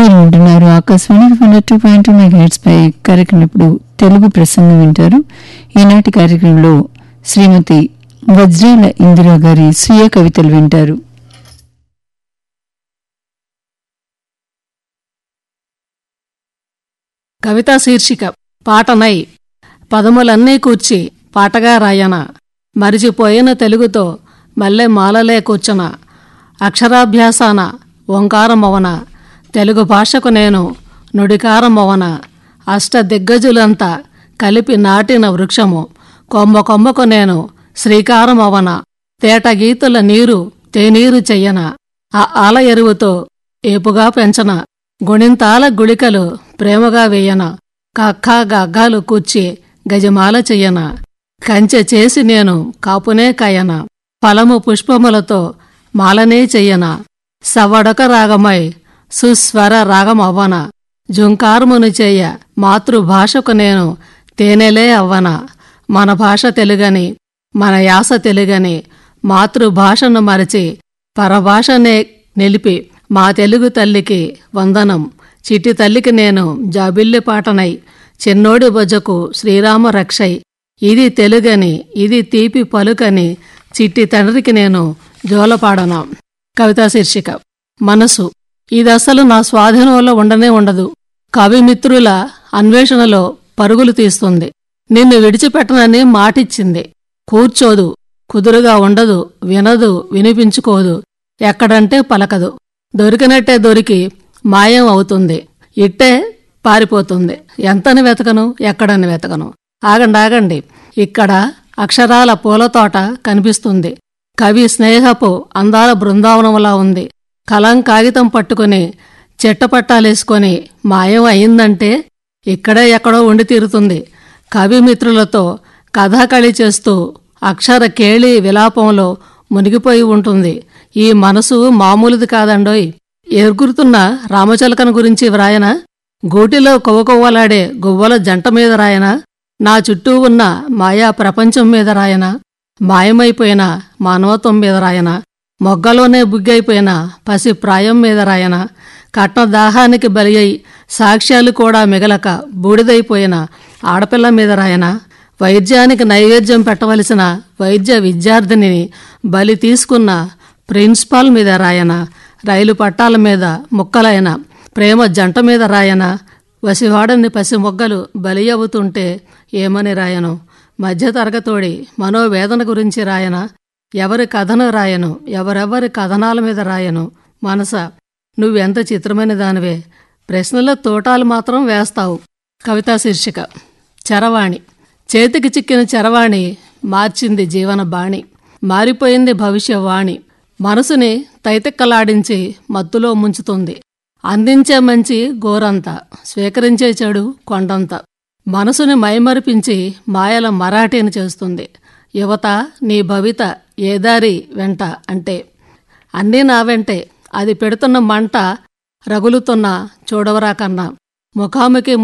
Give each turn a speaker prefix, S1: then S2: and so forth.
S1: మీరు వింటున్నారు Akashvani one two point two megahertz పై కార్యక్రమం ఇప్పుడు తెలుగు ప్రసంగం వింటారు ఈనాటి కార్యక్రమంలో శ్రీమతి వజ్రాల ఇందిరా గారి స్వీయ కవితలు వింటారు
S2: కవితా శీర్షిక పాటనై పదములన్నీ కూర్చి పాటగా రాయన మరిచిపోయిన తెలుగుతో మల్లె మాలలే కూర్చన అక్షరాభ్యాసాన ఓంకారమవన తెలుగు భాషకు నేను నుడికారమవన అష్ట దిగ్గజులంతా కలిపి నాటిన వృక్షము కొమ్మ కొమ్మకు నేను శ్రీకారమవన తేట గీతుల నీరు తేనీరు చెయ్యన ఆ ఆల ఎరువుతో ఏపుగా పెంచన గుణింతాల గుళికలు ప్రేమగా వేయన కక్కా గగ్గాలు కూర్చి గజమాల చెయ్యన కంచె చేసి నేను కాపునే కయన ఫలము పుష్పములతో మాలనే చెయ్యన సవడక రాగమై సుస్వర రాగమవ్వన జుంకారమును చెయ్య మాతృభాషకు నేను తేనెలే అవ్వన మన భాష తెలుగని మన యాస తెలుగని మాతృభాషను మరచి పరభాషనే నిలిపి మా తెలుగు తల్లికి వందనం చిట్టి తల్లికి నేను జాబిల్లి పాటనై చిన్నోడి బొజ్జకు శ్రీరామ రక్షై ఇది తెలుగని ఇది తీపి పలుకని చిట్టి తండ్రికి నేను జోలపాడన కవితా శీర్షిక మనసు ఇదసలు నా స్వాధీనంలో ఉండనే ఉండదు కవిమిత్రుల అన్వేషణలో పరుగులు తీస్తుంది నిన్ను విడిచిపెట్టనని మాటిచ్చింది కూర్చోదు కుదురుగా ఉండదు వినదు వినిపించుకోదు ఎక్కడంటే పలకదు దొరికినట్టే దొరికి మాయం అవుతుంది ఇట్టే పారిపోతుంది ఎంతని వెతకను ఎక్కడని వెతకను ఆగండి ఆగండి ఇక్కడ అక్షరాల పూలతోట కనిపిస్తుంది కవి స్నేహపు అందాల బృందావనంలా ఉంది కలం కాగితం పట్టుకుని చెట్టపట్టాలేసుకొని మాయం అయిందంటే ఇక్కడే ఎక్కడో ఉండి తీరుతుంది కవి మిత్రులతో కథాకళి చేస్తూ అక్షర కేళి విలాపంలో మునిగిపోయి ఉంటుంది ఈ మనసు మామూలుది కాదండోయ్ ఎగురుతున్న రామచిలకన గురించి వ్రాయనా గూటిలో కొవ్వకొవ్వలాడే గువ్వల జంట మీద రాయనా నా చుట్టూ ఉన్న మాయా ప్రపంచం మీద రాయనా మాయమైపోయిన మానవత్వం మీద రాయనా మొగ్గలోనే బుగ్గైపోయిన పసి ప్రాయం మీద రాయనా కట్న దాహానికి బలి అయి సాక్ష్యాలు కూడా మిగలక బూడిదైపోయిన ఆడపిల్ల మీద రాయనా వైద్యానికి నైవేద్యం పెట్టవలసిన వైద్య విద్యార్థిని బలి తీసుకున్న ప్రిన్సిపాల్ మీద రాయన రైలు పట్టాల మీద ముక్కలైన ప్రేమ జంట మీద రాయన వసివాడని పసి మొగ్గలు బలి అవుతుంటే ఏమని రాయను మధ్యతరగతోడి మనోవేదన గురించి రాయన ఎవరి కథను రాయను ఎవరెవరి కథనాల మీద రాయను మనస నువ్వెంత చిత్రమైన దానివే ప్రశ్నల తోటాలు మాత్రం వేస్తావు కవితా శీర్షిక చరవాణి చేతికి చిక్కిన చరవాణి మార్చింది జీవన బాణి మారిపోయింది భవిష్యవాణి మనసుని తైతెక్కలాడించి మత్తులో ముంచుతుంది అందించే మంచి గోరంత స్వీకరించే చెడు కొండంత మనసుని మైమరిపించి మాయల మరాఠీని చేస్తుంది యువత నీ భవిత ఏ దారి వెంట అంటే అన్నీ నా వెంటే అది పెడుతున్న మంట రగులుతున్న చూడవరా కన్నా ముఖాముఖి